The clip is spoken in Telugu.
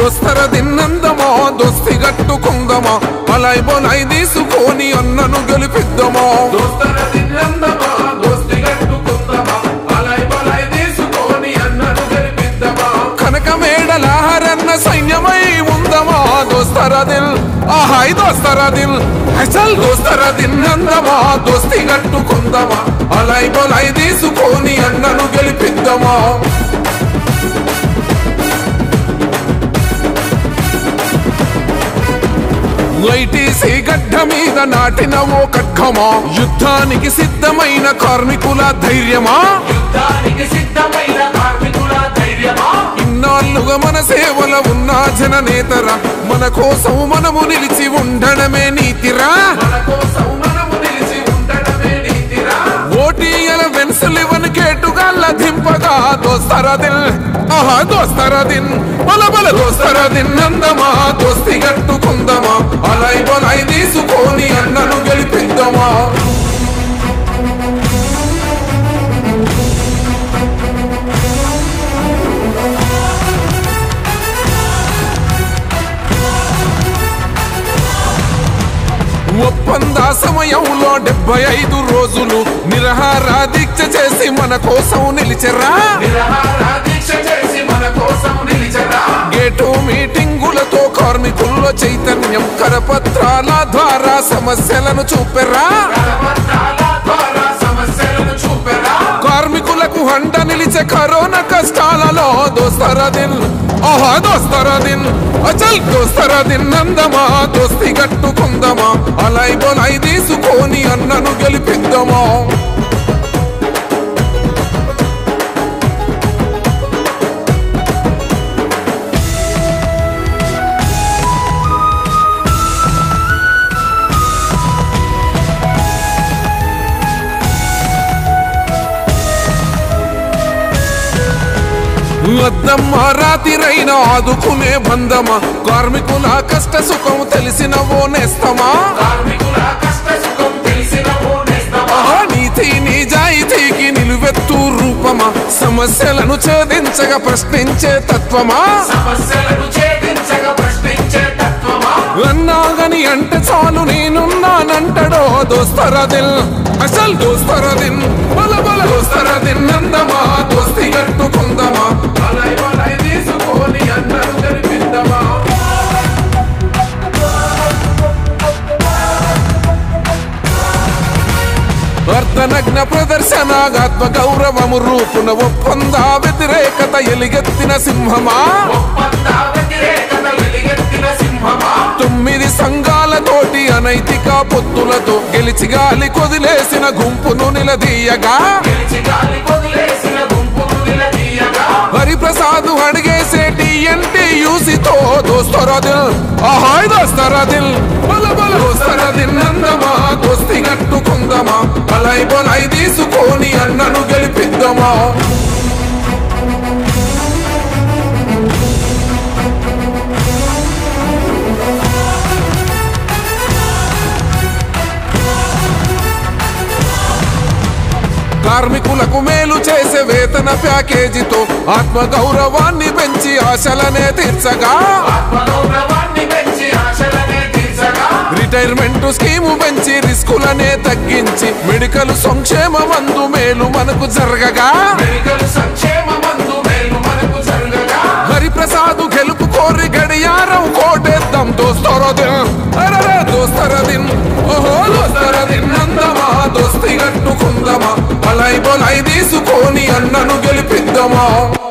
దోస్తర దిన్నందమా దోస్తి గట్టుకుందమా అలై బొలై తీసుకొని అన్నను గెలిపిద్దామా దోస్తర దిన్నందమా దోస్తి గట్టుకుందమా అలై బొలై తీసుకొని అన్నను గెలిపిద్దామా కనక మేడలాహరన్న సైన్యమై ఉందమా దోస్తర దిల్ ఆహాయ్ దోస్తర దిల్ అసల్ దోస్తర దిన్నందమా దోస్తి గట్టుకుందమా అలై బొలై తీసుకొని అన్నను గెలిపిద్దామా ఐటీసీ గడ్డ మీద నాటిన ఓ ఖడ్గమా యుద్ధానికి సిద్ధమైన కార్మికుల ధైర్యమా యుద్ధానికి సిద్ధమైన కార్మికుల ధైర్యమా ఇన్నాళ్ళుగా మన సేవల ఉన్న జననేతర మన కోసం మనము నిలిచి ఉండడమే నీతిరా మన కోసం మనము నిలిచి ఉండడమే నీతిరా ఓటీఎల వెన్సులివన్ కేటుగాళ్ళ దింపగా దోస్తరా దిల్ ఆహా దోస్తరా దిన్ బల బల దోస్తరా దిన్నందమా దోస్తి గట్టుకుందమా అలై బలై తీసుకొని అన్నను గెలిపిద్దామా ఒప్పంద సమయంలో డెబ్బై ఐదు రోజులు నిరహార దీక్ష చేసి మన కోసం నిలిచరా నిరహార దీక్ష చేసి మన కోసం నిలిచరా గేటు మీటింగులతో కార్మికుల్లో చైతన్యం కరపత్రాల ద్వారా సమస్యలను చూపెరా కరపత్రాల ద్వారా సమస్యలను చూపెరా కార్మికులకు హండ నిలిచే కరోనా కష్టాలలో దోస్తరా దిన్ ఆహా దోస్తరా దిన్ అచల్ దోస్తరా దిన్ నందమా దోస్తి గట్టుకుందమా అలై బొలై తీసుకొని అన్నను గెలిపిద్దామా వద్దమ్మ రాతిరైన ఆదుకునే బంధమా కార్మికుల కష్ట సుఖం తెలిసిన ఓ నేస్తమా కార్మికుల కష్ట సుఖం తెలిసిన ఓ నేస్తమా ఆహా, నీతి నిజాయితీకి నిలువెత్తు రూపమా సమస్యలను ఛేదించగా ప్రశ్నించే తత్వమా సమస్యలను ఛేదించగా ప్రశ్నించే తత్వమా అన్నాగని అంటే చాలు నేనున్నానంటడో దోస్తరా దిల్ అసలు దోస్తరా దిన్ బల బల దోస్తరా దిన్ నందమా దోస్తి గట్టుకుందమా అలై బలై తీసుకొని అన్నను గెలిపిద్దామా అర్ధనగ్న ప్రదర్శన ఆత్మ గౌరవము రూపున ఒప్పంద వ్యతిరేకత ఎలిగెత్తిన సింహమా ఒప్పంద వ్యతిరేకత ఎలుగెత్తిన సింహమా తొమ్మిది సంఘాలతోటి అనైతిక పొత్తులతో గెలిచి గాలి కొదిలేసిన గుంపును నిలదీయగా గెలిచి గాలి కొదిలేసిన గుంపును నిలదీయగా హరిప్రసాద్ అడిగేసేటి ఎంటి యూసితో దోస్తరా దిల్ ఆహాయ్ దోస్తరా దిల్ బల బల దోస్తరా దిల్ నందమా దోస్తి గట్టుకుందమా అలై బొలై తీసుకొని అన్నను గెలిపిద్దామా కార్మికులకు మేలు చేసే వేతన ప్యాకేజీతో ఆత్మ గౌరవాన్ని పెంచి ఆశలనే తీర్చగా ఆత్మగౌరవాన్ని పెంచి ఆశలనే తీర్చగా రిటైర్మెంట్ స్కీము పెంచి రిస్కులనే తగ్గించి మెడికల్ సంక్షేమ మందు మేలు మనకు జరగగా మెడికల్ సంక్షేమ మందు మేలు మనకు జరగగా హరిప్రసాద్ గెలుపు కోరి గడియారం కోటేద్దాం దోస్తరో దిన్ అరరే దోస్తర దిన్ ఓహో దోస్తర దిన్ నందమా దోస్తి గట్టుకుందమా అలై బొలై తీసుకొని అన్నను గెలిపిద్దామా